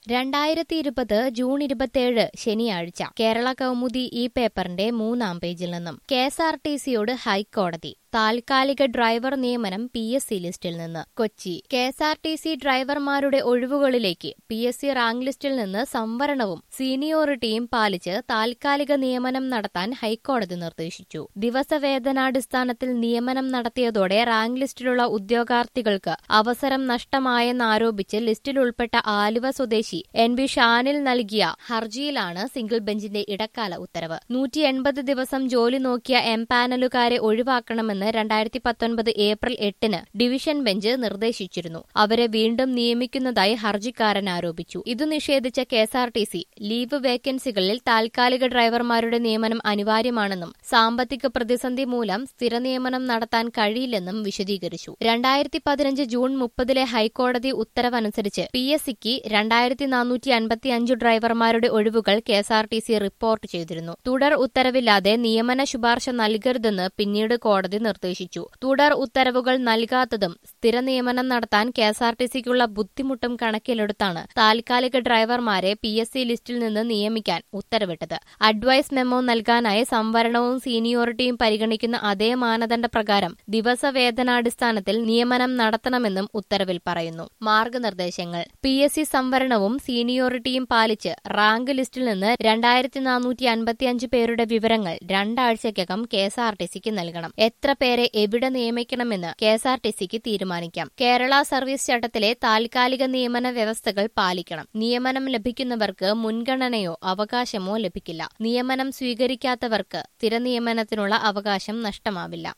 രണ്ടായിരത്തി ഇരുപത് ജൂൺ ഇരുപത്തിയേഴ് ശനിയാഴ്ച കേരള കൗമുദി ഈ പേപ്പറിന്റെ മൂന്നാം പേജിൽ നിന്നും കെ എസ് ആർ ടി സിയോട് ഹൈക്കോടതി താൽക്കാലിക ഡ്രൈവർ നിയമനം പി എസ് സി ലിസ്റ്റിൽ നിന്ന് Kochi K S R T C ഡ്രൈവർമാരുടെ ഒഴിവുകളിലേക്ക് പി എസ് സി റാങ്ക് ലിസ്റ്റിൽ നിന്ന് സംവരണവും സീനിയോറിറ്റിയും പാലിച്ച് താൽക്കാലിക നിയമനം നടത്താൻ ഹൈക്കോടതി നിർദ്ദേശിച്ചു ദിവസവേതനാടിസ്ഥാനത്തിൽ നിയമനം നടത്തിയതോടെ റാങ്ക് ലിസ്റ്റിലുള്ള ഉദ്യോഗാർത്ഥികൾക്ക് അവസരം നഷ്ടമായെന്നാരോപിച്ച് ലിസ്റ്റിൽ ഉൾപ്പെട്ട ആലുവ സ്വദേശി എൻ വി ഷാനിൽ നൽകിയ ഹർജിയിലാണ് സിംഗിൾ ബെഞ്ചിന്റെ ഇടക്കാല ഉത്തരവ് നൂറ്റി എൺപത് ദിവസം ജോലി നോക്കിയ എം പാനലുകാരെ ഒഴിവാക്കണമെന്ന് രണ്ടായിരത്തി പത്തൊൻപത് ഏപ്രിൽ എട്ടിന് ഡിവിഷൻ ബെഞ്ച് നിർദ്ദേശിച്ചിരുന്നു അവരെ വീണ്ടും നിയമിക്കുന്നതായി ഹർജിക്കാരൻ ആരോപിച്ചു ഇതു നിഷേധിച്ച കെഎസ്ആർടിസി ലീവ് വേക്കൻസികളിൽ താൽക്കാലിക ഡ്രൈവർമാരുടെ നിയമനം അനിവാര്യമാണെന്നും സാമ്പത്തിക പ്രതിസന്ധി മൂലം സ്ഥിര നിയമനം നടത്താൻ കഴിയില്ലെന്നും വിശദീകരിച്ചു രണ്ടായിരത്തി പതിനഞ്ച് ജൂൺ മുപ്പതിലെ ഹൈക്കോടതി ഉത്തരവനുസരിച്ച് പി എസ് സിക്ക് രണ്ടായിരത്തി നാനൂറ്റി അൻപത്തിയഞ്ച് ഡ്രൈവർമാരുടെ ഒഴിവുകൾ കെഎസ്ആർടിസി റിപ്പോർട്ട് ചെയ്തിരുന്നു തുടർ ഉത്തരവില്ലാതെ നിയമന ശുപാർശ നൽകരുതെന്ന് പിന്നീട് കോടതി നിർദ്ദേശിച്ചു തുടർ ഉത്തരവുകൾ നൽകാത്തതും സ്ഥിര നിയമനം നടത്താൻ കെഎസ്ആർടിസിക്കുള്ള ബുദ്ധിമുട്ടും കണക്കിലെടുത്താണ് താൽക്കാലിക ഡ്രൈവർമാരെ പി എസ് സി ലിസ്റ്റിൽ നിന്ന് നിയമിക്കാൻ ഉത്തരവിട്ടത് അഡ്വൈസ് മെമ്മോ നൽകാനായി സംവരണവും സീനിയോറിറ്റിയും പരിഗണിക്കുന്ന അതേ മാനദണ്ഡ പ്രകാരം ദിവസവേതനാടിസ്ഥാനത്തിൽ നിയമനം നടത്തണമെന്നും ഉത്തരവിൽ പറയുന്നു മാർഗനിർദ്ദേശങ്ങൾ പി എസ് സി സംവരണവും സീനിയോറിറ്റിയും പാലിച്ച് റാങ്ക് ലിസ്റ്റിൽ നിന്ന് രണ്ടായിരത്തി നാനൂറ്റി അൻപത്തിയഞ്ച് പേരുടെ വിവരങ്ങൾ രണ്ടാഴ്ചയ്ക്കകം കെ എസ് ആർ ടി സിക്ക് നൽകണം എത്ര പേരെ എവിടെ നിയമിക്കണമെന്ന് കെ എസ് ആർ ടി സിക്ക് തീരുമാനിക്കാം കേരള സർവീസ് ചട്ടത്തിലെ താൽക്കാലിക നിയമന വ്യവസ്ഥകൾ പാലിക്കണം നിയമനം ലഭിക്കുന്നവർക്ക് മുൻഗണനയോ അവകാശമോ ലഭിക്കില്ല നിയമനം സ്വീകരിക്കാത്തവർക്ക് സ്ഥിര നിയമനത്തിനുള്ള അവകാശം നഷ്ടമാവില്ല